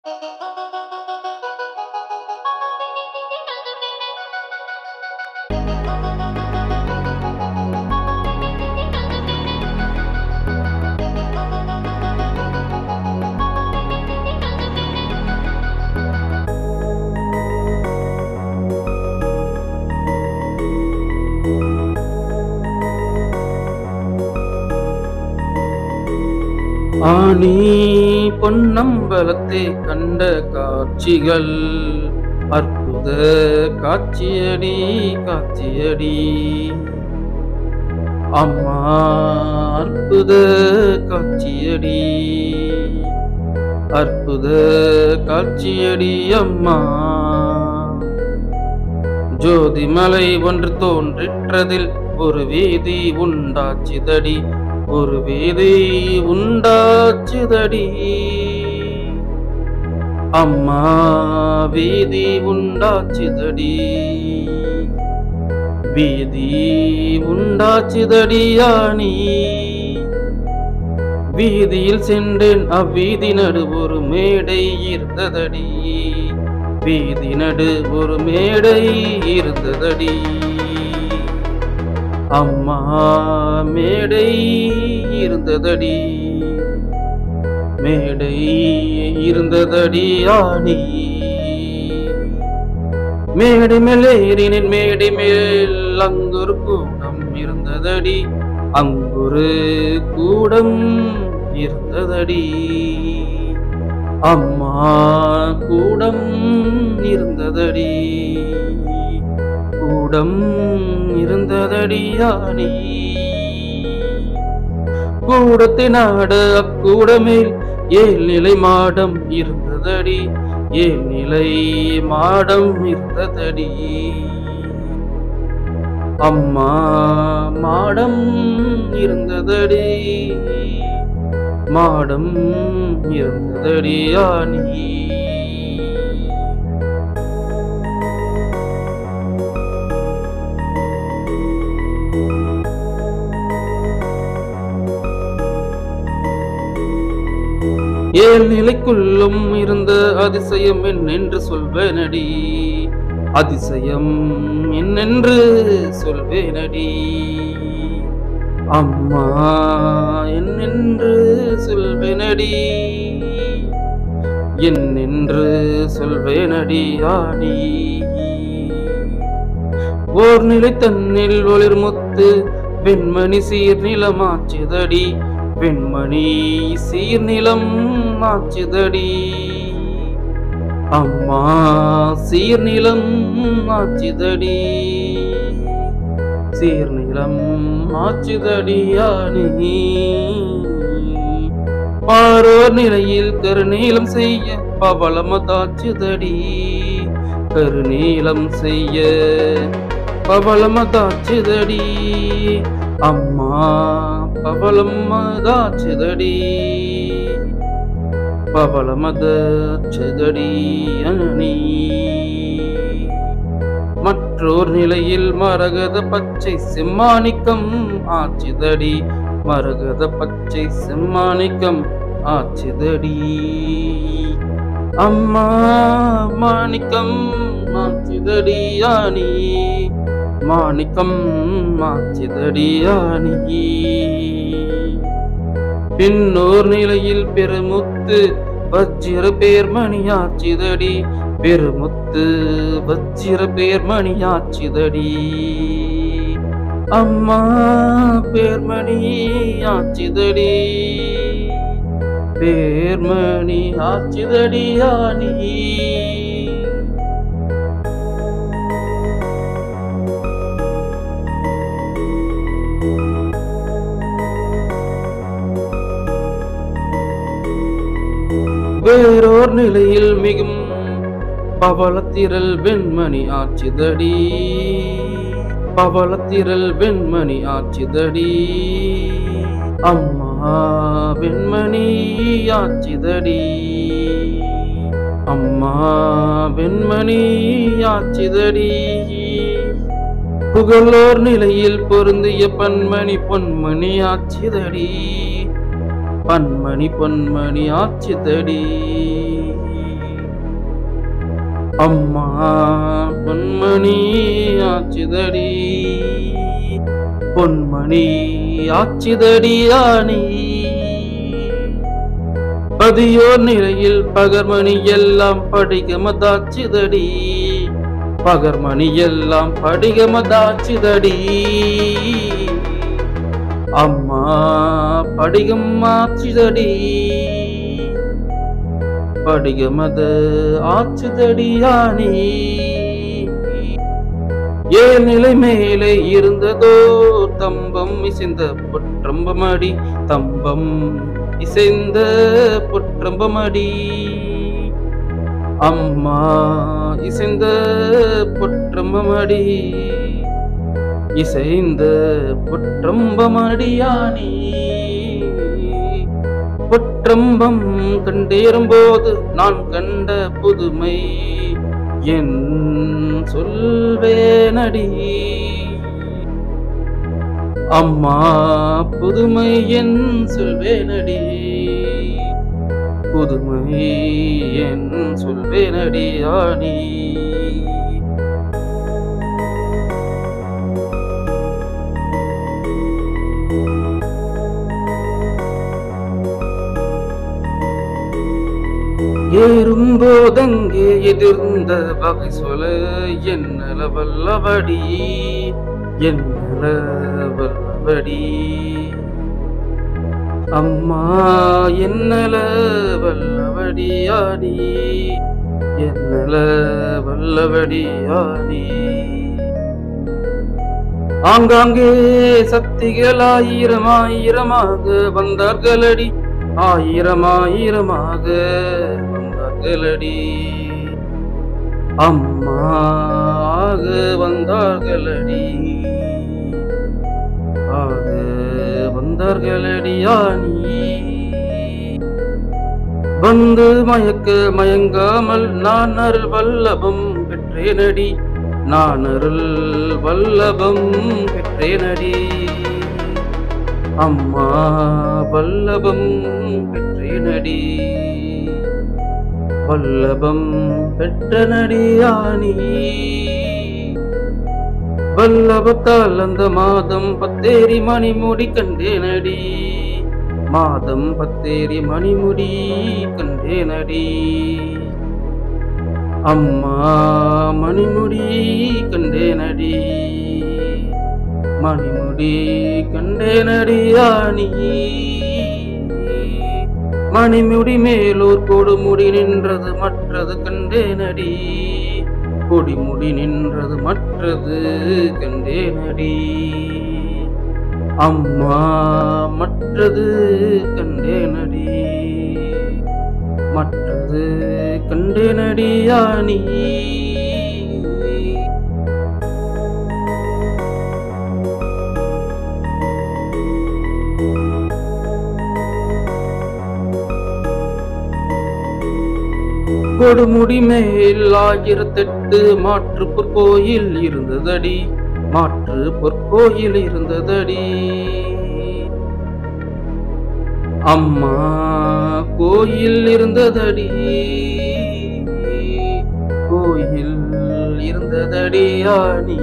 ஆனி பொன்னம்பலத்தை கண்ட காட்சிகள் அற்புத காட்சியடி காட்சியடி அம்மா அற்புத காட்சியடி அற்புத காட்சியடி அம்மா ஜோதிமலை ஒன்று தோன்றிற்றதில் ஒரு வீதி உண்டாச்சிதடி ஒரு வீதி உண்டாச்சுதடி அம்மா வீதி உண்டாச்சுதடி வீதி உண்டாச்சுதடி யானி வீதியில் சென்றேன் அவ்வீதி நடு ஒரு மேடை இருந்ததடி வீதி நடு ஒரு மேடை இருந்ததடி அம்மா மேடை இருந்ததடி மேடை இருந்ததடி ஆணி மேடை மேல் ஏறினேன் மேடை மேல் அங்கொரு கூடம் இருந்ததடி அங்கொரு கூடம் இருந்ததடி அம்மா கூடம் இருந்ததடி கூடம் இருந்ததடி யானி கூடத்தினாட அக்கூடமேல் ஏழ் நிலை மாடம் இருந்ததடி ஏழ் நிலை மாடம் இருந்ததடி அம்மா மாடம் இருந்ததடி மாடம் இருந்ததடி யானி ஏழ் நிலைக்குள்ளும் இருந்த அதிசயம் என்னென்று சொல்வேனடி அதிசயம் என்னென்று சொல்வேனடி அம்மா என்னென்று சொல்வேனடி என்னென்று சொல்வேனடி ஆணி ஓர் நிலை தன்னில் ஒளிர்முத்து வெண்மணி சீர்நிலமாச்சுதடி வெண்மணி சீர்நிலம் ஆச்சுதடி அம்மா சீர்நிலம் ஆச்சுதடி சீர்நிலம் ஆச்சுதடி யானி பாரோர் நிலையில் கருநீலம் செய்ய பவளமதாச்சுதடி கருநீலம் செய்ய பவளமதாச்சுதடி அம்மா பவளமதாச்சுதடி பவளமதாச்சுதடி அனனி மற்றோர் நிலையில் மரகத பச்சை செம்மாணிக்கம் ஆச்சுதடி மரகத பச்சை செம்மாணிக்கம் ஆச்சுதடி அம்மா மாணிக்கம் ஆச்சுதடி யானி மாணிக்கம் ஆச்சுதடி யானி பின்னோர் நிலையில் பெருமுத்து வஜ்ர பேர்மணியாச்சிதடி பெருமுத்து வஜ்ர பேர்மணியாச்சிதடி அம்மா பேர்மணி ஆச்சிதடி பேர்மணி ஆச்சிதடி யானி வேறோர் நிலையில் மிகும் பவளத்திரல் வெண்மணி ஆச்சுதடி பவளத்திரல் வெண்மணி ஆச்சுதடி அம்மா வெண்மணி ஆச்சுதடி அம்மா வெண்மணி ஆச்சுதடி புகழோர் நிலையில் பொருந்திய பன்மணி பொன்மணி ஆச்சுதடி பன்மணி பொன்மணி ஆச்சுதடி அம்மா பொன்மணி ஆச்சுதடி பொன்மணி ஆச்சுதடியானி பதியோர் நிலையில் பகர்மணி எல்லாம் படிகமதாச்சுதடி பகர்மணி எல்லாம் படிகமதாச்சுதடி அம்மா படிகம் ஆச்சுதடி படிகமது ஆச்சுதடியானி ஏழ் நிலை மேலே இருந்ததோ தம்பம் இசைந்த பொற்றம்பமடி தம்பம் இசைந்த பொற்றம்பமடி அம்மா இசைந்த பொற்றம்பமடி இசைந்த பொற்றம்பமடியானி பொற்றம்பம் கண்டேறும்போது நான் கண்ட புதுமை என் சொல்வேனடி அம்மா புதுமை என் சொல்வேனடி புதுமை என் சொல்வேனடி ஆணி ஏறும்போதங்கே எதிர்ந்த வகை சொல என்னல வல்லவடி என்னல வல்லவடி அம்மா என்னல வல்லவடியாடி என்னல வல்லவடியாடி ஆங்காங்கே சக்திகள் ஆயிரம் ஆயிரமாக வந்தார்களடி ஆயிரம் ஆயிரமாக வந்தார்களடி அம்மாக வந்தார்களடி ஆக வந்தார்களடியானி வந்து மயக்க மயங்காமல் நான் அருள் வல்லபம் பெற்றேனடி நான் அருள் வல்லபம் பெற்றேனடி அம்மா வல்லபம் பெற்றேனடி வல்லபம் பெற்ற நடியானி வல்லபத்தால் அந்த மாதம் பத்தேரி மணிமுடி கண்டேனடி மாதம் பத்தேரி மணிமுடி கண்டேனடி அம்மா மணிமுடி கண்டேனடி மணிமுடி கண்டேனடியானி மணிமுடி மேலோர் கொடுமுடி நின்றது மற்றது கண்டேனடி கொடிமுடி நின்றது மற்றது கண்டேனடி அம்மா மற்றது கண்டேனடி மற்றது கண்டேனடியானி கொடுமுடி மேல் ஆயிரத்தெட்டு மாற்று பொற்கோயில் இருந்ததடி மாற்று பொற்கோயில் இருந்ததடி அம்மா கோயில் இருந்ததடி கோயில் இருந்ததடியானி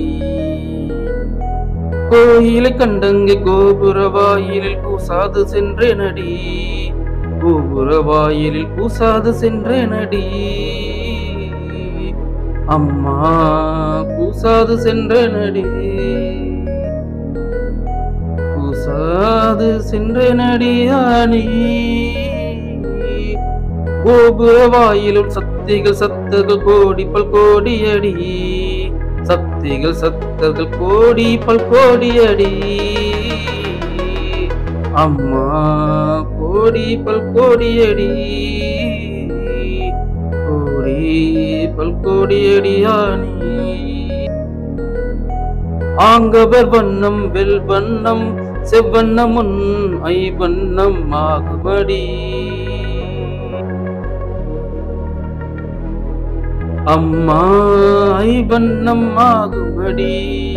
கோயிலை கண்டங்கே கோபுர வாயிலில் கூசாது சென்றேனடி கோபுர வாயிலில் கூசாது சென்றேனடி அம்மா கூசாது சென்றேனடி கூசாது சென்றேனடியானி கோபுர வாயிலும் சக்திகள் சத்தர்கள் கோடி பல் கோடியடி சக்திகள் சத்தர்கள் கோடி பல் கோடியடி அம்மா கோடி பல் கோடியடி கோடி பல் கோடியடியானி ஆங்கவர் வண்ணம் வெல் வண்ணம் செவ்வண்ணம் உன் ஐ வண்ணம் ஆகுமடி அம்மா ஐ வண்ணம் ஆகுமடி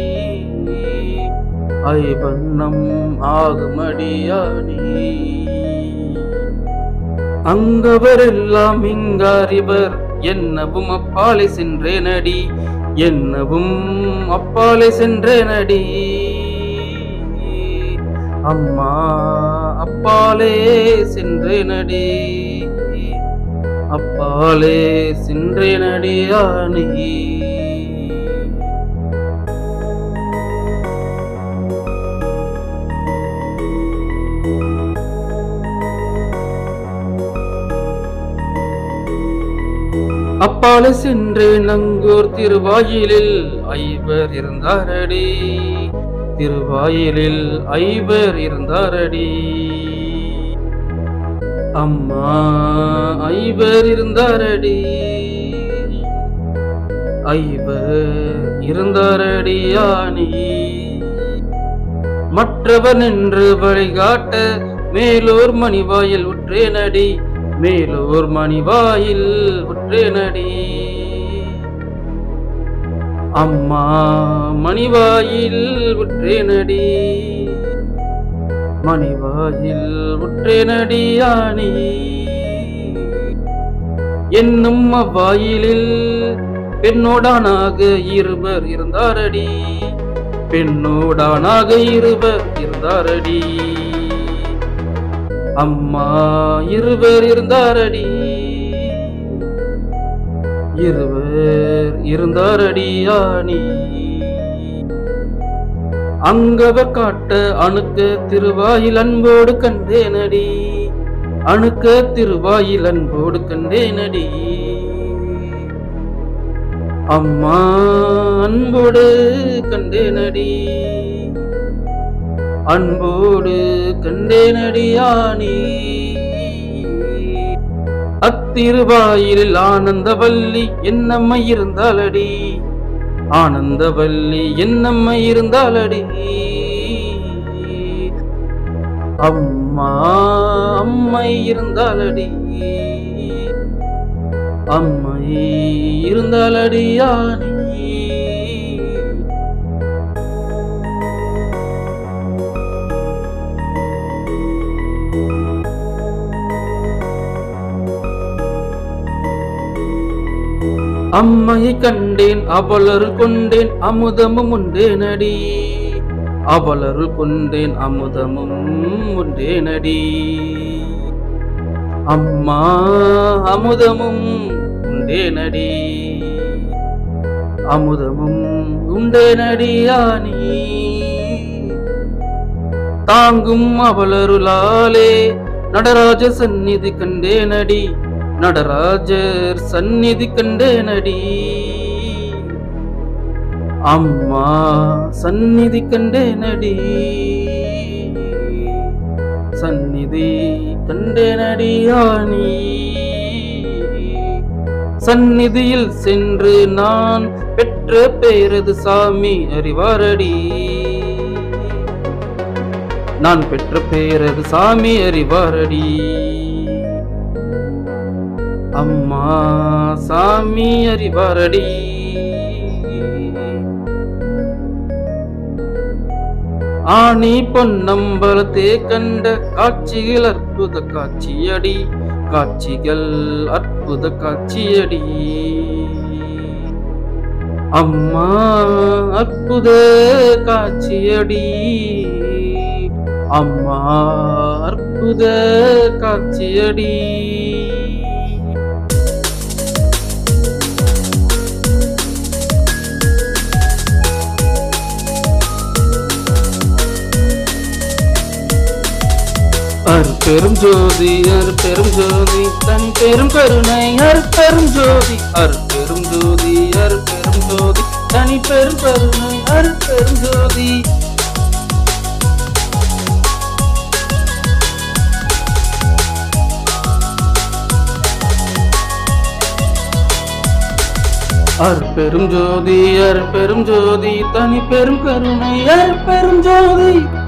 ஐ வண்ணம் ஆகுமடியானி அங்கவரெல்லாம் இங்காரிவர் என்னவும் அப்பாலே சென்றேனடி என்னவும் அப்பாலே சென்றேனடி அம்மா அப்பாலே சென்றேனடி அப்பாலே சென்றேனடி ஆனி அப்பாலே சென்றேன் அங்கோர் திருவாயிலில் ஐவர் இருந்தாரடி திருவாயிலில் ஐவர் இருந்தாரடி அம்மா ஐவர் இருந்தாரடி ஐவர் இருந்தாரடி யானி மற்றவர் நின்று வழிகாட்ட மேலோர் மணிவாயில் உற்றேனடி மேலோர் மணிவாயில் உற்றேனடி அம்மா மணிவாயில் உற்றேனடி மணிவாயில் உற்றேனடி யானி என்னும் அவ்வாயிலில் பெண்ணோடானாக இருவர் இருந்தாரடி பெண்ணோடானாக இருவர் இருந்தாரடி அம்மா இருவர் இருந்தாரடி இருவர் இருந்தாரடி யானி அங்கவர் காட்ட அணுக்க திருவாயில் அன்போடு கண்டேனடி அணுக்க திருவாயில் அன்போடு கண்டேனடி அம்மா அன்போடு கண்டேனடி அன்போடு கண்டேனடி யானி அத்திருவாயிலில் ஆனந்தவல்லி என்னம்மை இருந்தாலடி ஆனந்தவல்லி என்னம்மை இருந்தாலடி அம்மா அம்மை இருந்தாலடி அம்மை இருந்தாலடி யானி அம்மையை கண்டேன் அவளருள் கொண்டேன் அமுதமும் உண்டேனடி அவளருள் கொண்டேன் அமுதமும் உண்டேனடி அம்மா அமுதமும் உண்டேனடி அமுதமும் உண்டேனடி யானி தாங்கும் அவளருளாலே நடராஜ சந்நிதி கண்டேனடி நடராஜர் சந்நிதி கண்டேனடி அம்மா சந்நிதி கண்டேனடி சந்நிதி கண்டேனடி யானி சந்நிதியில் சென்று நான் பெற்ற பேரது சாமி அறிவாரடி நான் பெற்ற பேரது சாமி அறிவாரடி அம்மா சாமி அறிவாரடி ஆணி பொன்னம்பலத்தே கண்ட காட்சிகள் அற்புத காட்சியடி காட்சிகள் அற்புத காட்சியடி அம்மா அற்புத காட்சியடி அம்மா அற்புத காட்சியடி அருப்பெரும் ஜோதி அருப்பெரும் ஜோதி தனி பெரும் கருணை அருப்பெரும் ஜோதி அருப்பெரும் ஜோதி அருப்பெரும் ஜோதி தனி பெரும் கருணை அருப்பெரும் ஜோதி அருப்பெரும் ஜோதி அருப்பெரும் ஜோதி தனி பெரும் கருணை அருப்பெரும் ஜோதி